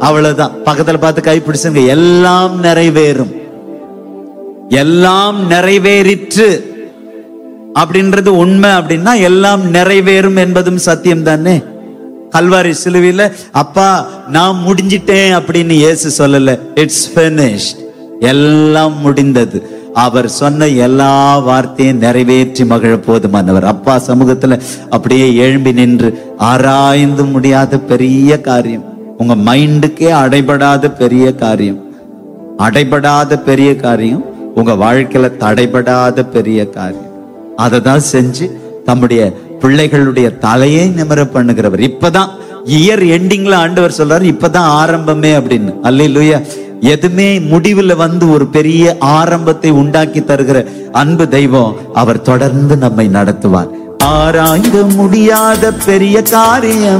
அவ்வளவுதான் பக்கத்துல பார்த்து கை பிடிச்சுங்க எல்லாம் நிறைவேறும் எல்லாம் நிறைவேறிற்று அப்படின்றது உண்மை அப்படின்னா எல்லாம் நிறைவேறும் என்பதும் சத்தியம் தானே கல்வாரி சிலுவையில அப்பா நான் முடிஞ்சிட்டேன் அப்படின்னு இயேசு சொல்லல இட்ஸ் finished எல்லாம் முடிந்தது அவர் சொன்ன எல்லா வார்த்தையும் நிறைவேற்றி மகிழ போதுமானவர் அப்பா சமூகத்துல அப்படியே எழும்பி நின்று ஆராய்ந்து முடியாத பெரிய காரியம் உங்க மைண்டுக்கே அடைபடாத பெரிய காரியம் அடைபடாத பெரிய காரியம் உங்க வாழ்க்கையில தடைபடாத பெரிய காரியம் அதை தான் செஞ்சு தம்முடைய பிள்ளைகளுடைய தலையை நிமிர பண்ணுகிறவர் இப்பதான் இயர் எண்டிங்ல ஆண்டவர் சொல்றாரு இப்பதான் ஆரம்பமே அப்படின்னு அல்லேலூயா எதுவுமே முடிவுல வந்து ஒரு பெரிய ஆரம்பத்தை உண்டாக்கி தருகிற அன்பு தெய்வம் அவர் தொடர்ந்து நம்மை நடத்துவார் ஆராய்ந்து முடியாத பெரிய காரியம்